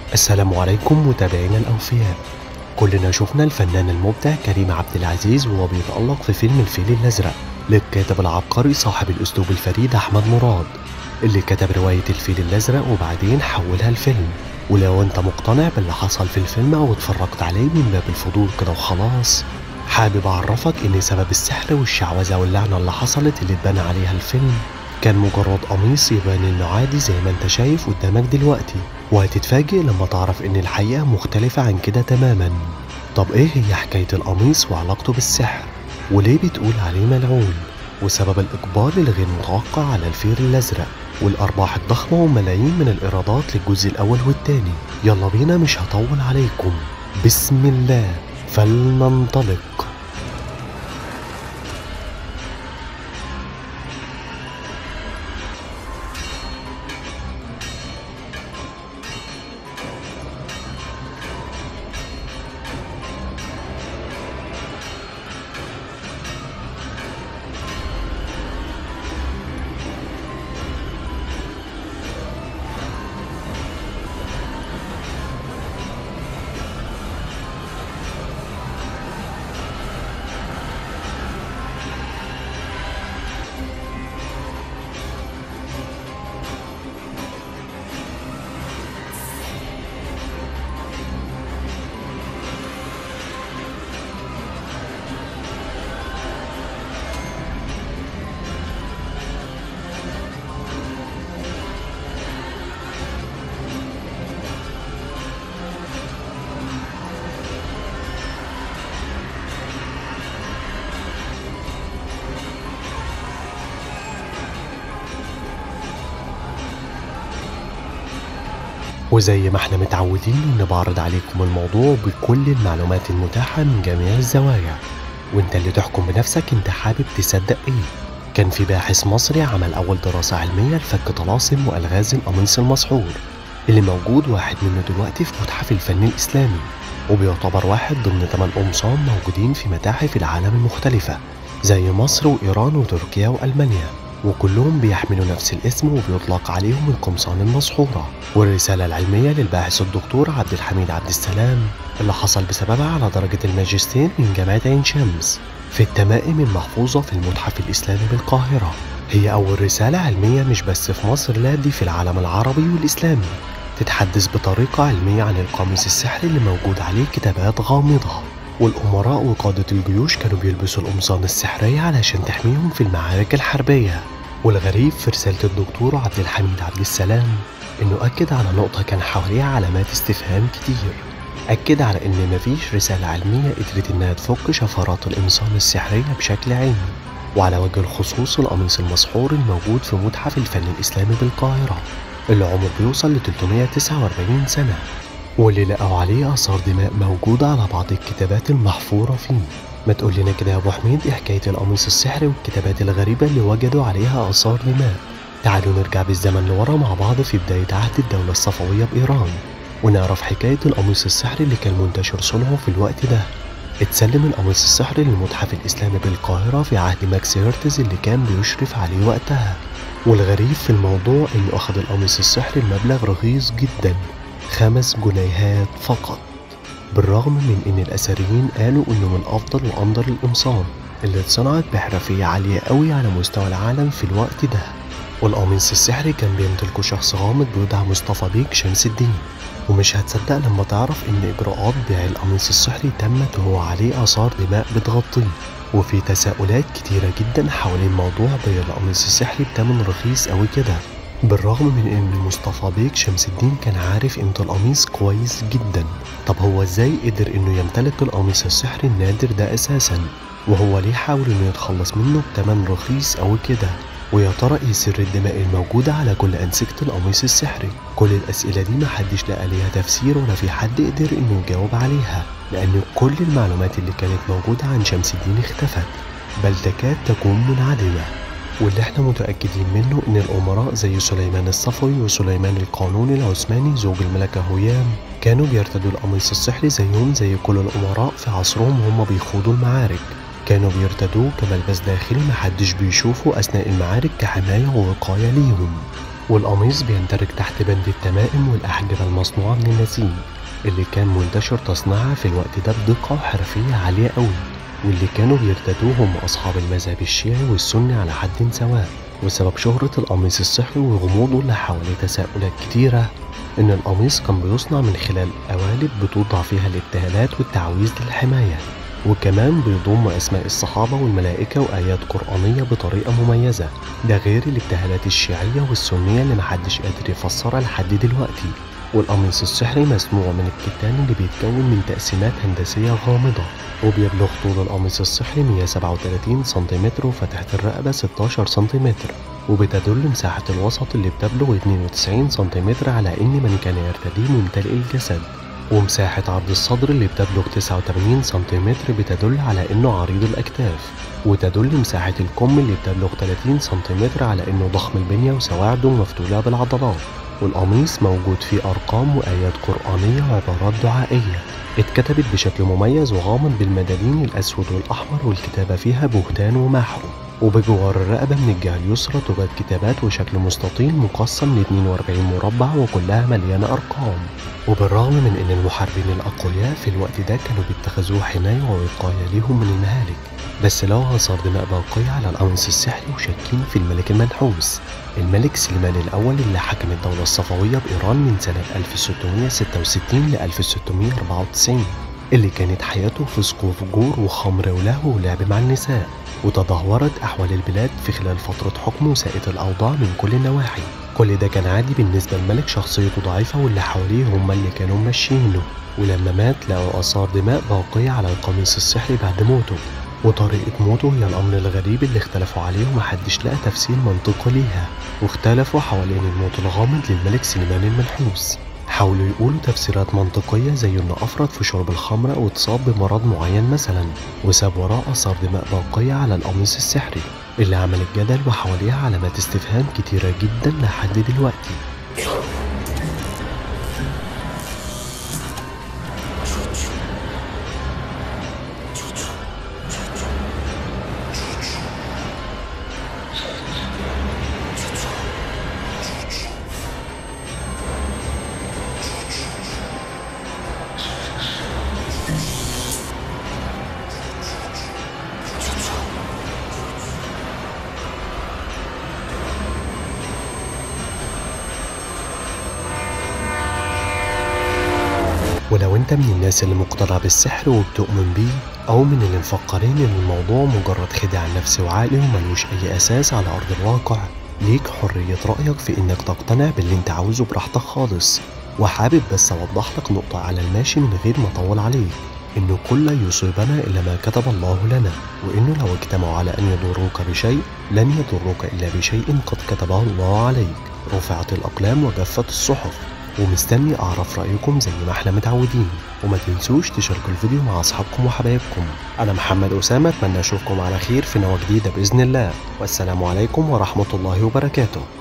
السلام عليكم متابعينا الأوفياء كلنا شفنا الفنان المبدع كريم عبد العزيز وهو بيتألق في فيلم الفيل الأزرق للكاتب العبقري صاحب الأسلوب الفريد أحمد مراد اللي كتب رواية الفيل الأزرق وبعدين حولها لفيلم ولو انت مقتنع باللي حصل في الفيلم او اتفرجت عليه من باب الفضول كده وخلاص حابب اعرفك ان سبب السحر والشعوذة واللعنة اللي حصلت اللي اتبنى عليها الفيلم كان مجرد قميص يبان انه عادي زي ما انت شايف قدامك دلوقتي وهتتفاجئ لما تعرف ان الحقيقة مختلفة عن كده تماما طب ايه هي حكاية القميص وعلاقته بالسحر وليه بتقول عليه ملعون وسبب الإقبال الغير متوقع على الفيل الأزرق والأرباح الضخمة وملايين من الإيرادات للجزء الأول والتاني يلا بينا مش هطول عليكم بسم الله فلننطلق وزي ما احنا متعودين ان بعرض عليكم الموضوع بكل المعلومات المتاحة من جميع الزوايا وانت اللي تحكم بنفسك انت حابب تصدق ايه كان في باحث مصري عمل اول دراسة علمية لفك طلاسم والغاز القميص المسحور اللي موجود واحد منه دلوقتي في متحف الفن الاسلامي وبيعتبر واحد ضمن ثمان قمصان موجودين في متاحف العالم المختلفة زي مصر وإيران وتركيا وألمانيا وكلهم بيحملوا نفس الاسم وبيطلق عليهم القمصان المسحورة والرسالة العلمية للباحث الدكتور عبد الحميد عبد السلام اللي حصل بسببها على درجة الماجستير من جامعة عين شمس في التمائم المحفوظة في المتحف الإسلامي بالقاهرة هي أول رسالة علمية مش بس في مصر لا دي في العالم العربي والإسلامي تتحدث بطريقة علمية عن القميص السحري اللي موجود عليه كتابات غامضة والأمراء وقادة الجيوش كانوا بيلبسوا القمصان السحرية علشان تحميهم في المعارك الحربية والغريب في رسالة الدكتور عبد الحميد عبد السلام إنه أكد على نقطة كان حواليها علامات استفهام كتير أكد على إن مفيش رسالة علمية قدرت إنها تفك شفرات القمصان السحرية بشكل علمي وعلى وجه الخصوص القميص المسحور الموجود في متحف الفن الإسلامي بالقاهرة اللي عمره بيوصل ل 349 سنة واللي لقوا عليه آثار دماء موجودة على بعض الكتابات المحفورة فيه ما تقول لنا كده يا أبو حميد إيه حكاية القميص السحري والكتابات الغريبة اللي وجدوا عليها آثار دماء تعالوا نرجع بالزمن لورا مع بعض في بداية عهد الدولة الصفوية بإيران ونعرف حكاية القميص السحري اللي كان منتشر صنعه في الوقت ده اتسلم القميص السحري للمتحف الإسلامي بالقاهرة في عهد ماكس هيرتز اللي كان بيشرف عليه وقتها والغريب في الموضوع إنه أخذ القميص السحري المبلغ رخيص جدا خمس جنيهات فقط بالرغم من إن الأثريين قالوا إنه من أفضل وأنضر القمصان اللي اتصنعت بحرفية عالية قوي على مستوى العالم في الوقت ده والقميص السحري كان بيمتلكه شخص غامض بيدعى مصطفى بيك شمس الدين ومش هتصدق لما تعرف إن إجراءات بيع القميص السحري تمت وهو عليه آثار دماء بتغطيه وفي تساؤلات كتيرة جدا حوالين موضوع بيع القميص السحري بتمن رخيص أوي كده بالرغم من ان مصطفى بيك شمس الدين كان عارف قيمة القميص كويس جدا طب هو ازاي قدر انه يمتلك القميص السحري النادر ده اساسا وهو ليه حاول انه يتخلص منه بتمن رخيص او كده ويا ترى ايه سر الدماء الموجودة على كل أنسجة القميص السحري؟ كل الأسئلة دي محدش لقى ليها تفسير ولا في حد قدر إنه يجاوب عليها لأن كل المعلومات اللي كانت موجودة عن شمس الدين اختفت بل تكاد تكون منعدمة واللي احنا متأكدين منه إن الأمراء زي سليمان الصفوي وسليمان القانوني العثماني زوج الملكة هيام كانوا بيرتدوا القميص السحري زيهم زي كل الأمراء في عصرهم وهم بيخوضوا المعارك كانوا بيرتدوه كملبس داخلي محدش بيشوفه أثناء المعارك كحماية ووقاية ليهم والقميص بيندرج تحت بند التمائم والأحجبة المصنوعة من النسيج اللي كان منتشر تصنيعها في الوقت ده بدقة وحرفية عالية قوي واللي كانوا بيرتدوه هم أصحاب المذهب الشيعي والسني على حد سواء وسبب شهرة القميص السحري وغموضه اللي حواليه تساؤلات كتيرة إن القميص كان بيصنع من خلال قوالب بتوضع فيها الابتهالات والتعويذ للحماية وكمان بيضم أسماء الصحابة والملائكة وآيات قرآنية بطريقة مميزة ده غير الابتهالات الشيعية والسنية اللي محدش قادر يفسرها لحد دلوقتي والقميص السحري مصنوع من الكتان اللي بيتكون من تقسيمات هندسية غامضة وبيبلغ طول القميص السحري 137 سنتيمتر وفتحة الرقبة 16 سنتيمتر وبتدل مساحة الوسط اللي بتبلغ 92 سنتيمتر على إن من كان يرتديه ممتلئ الجسد ومساحة عرض الصدر اللي بتبلغ 89 سنتيمتر بتدل على إنه عريض الأكتاف وتدل مساحة الكم اللي بتبلغ 30 سنتيمتر على إنه ضخم البنية وسواعده مفتولة بالعضلات والقميص موجود فيه أرقام وآيات قرآنية وعبارات دعائية اتكتبت بشكل مميز وغامض بالمدادين الأسود والأحمر والكتابة فيها بهتان ومحو وبجوار الرقبة من الجهة اليسرى توجد كتابات وشكل مستطيل مقسم ل 42 مربع وكلها مليانة أرقام وبالرغم من أن المحاربين الأقوياء في الوقت ده كانوا بيتخذوه حماية ووقاية ليهم من المهالك بس لو آثار دماء باقية على القميص السحري وشاكين في الملك المنحوس الملك سليمان الأول اللي حكم الدولة الصفوية بإيران من سنة 1666 ل 1694 اللي كانت حياته فسق وفجور وخمر ولهو ولعب مع النساء وتدهورت أحوال البلاد في خلال فترة حكمه وساءت الأوضاع من كل النواحي كل ده كان عادي بالنسبة للملك شخصيته ضعيفة واللي حواليه هم اللي كانوا ماشيينه ولما مات لقوا آثار دماء باقية على القميص السحري بعد موته وطريقة موته هي الأمر الغريب اللي اختلفوا عليه ومحدش لقى تفسير منطقي ليها واختلفوا حوالين الموت الغامض للملك سليمان المنحوس حاولوا يقولوا تفسيرات منطقية زي إنه أفرط في شرب الخمر أو اتصاب بمرض معين مثلا وساب وراه آثار دماء باقية على القميص السحري اللي عمل الجدل وحواليها علامات استفهام كتيرة جدا لحد دلوقتي ولو انت من الناس اللي مقتنع بالسحر وبتؤمن بيه او من اللي مفكرين ان الموضوع مجرد خداع نفسي وعقلي وملوش اي اساس على ارض الواقع ليك حرية رأيك في انك تقتنع باللي انت عاوزه براحتك خالص وحابب بس اوضح لك نقطة على الماشي من غير ما اطول عليك انه كل يصيبنا الا ما كتب الله لنا وانه لو اجتمعوا على ان يضروك بشيء لن يضروك الا بشيء قد كتبه الله عليك رفعت الاقلام وجفت الصحف ومستني أعرف رأيكم زي ما احنا متعودين وما تنسوش تشاركوا الفيديو مع أصحابكم وحبايبكم أنا محمد أسامة أتمنى أشوفكم على خير في نوى جديدة بإذن الله والسلام عليكم ورحمة الله وبركاته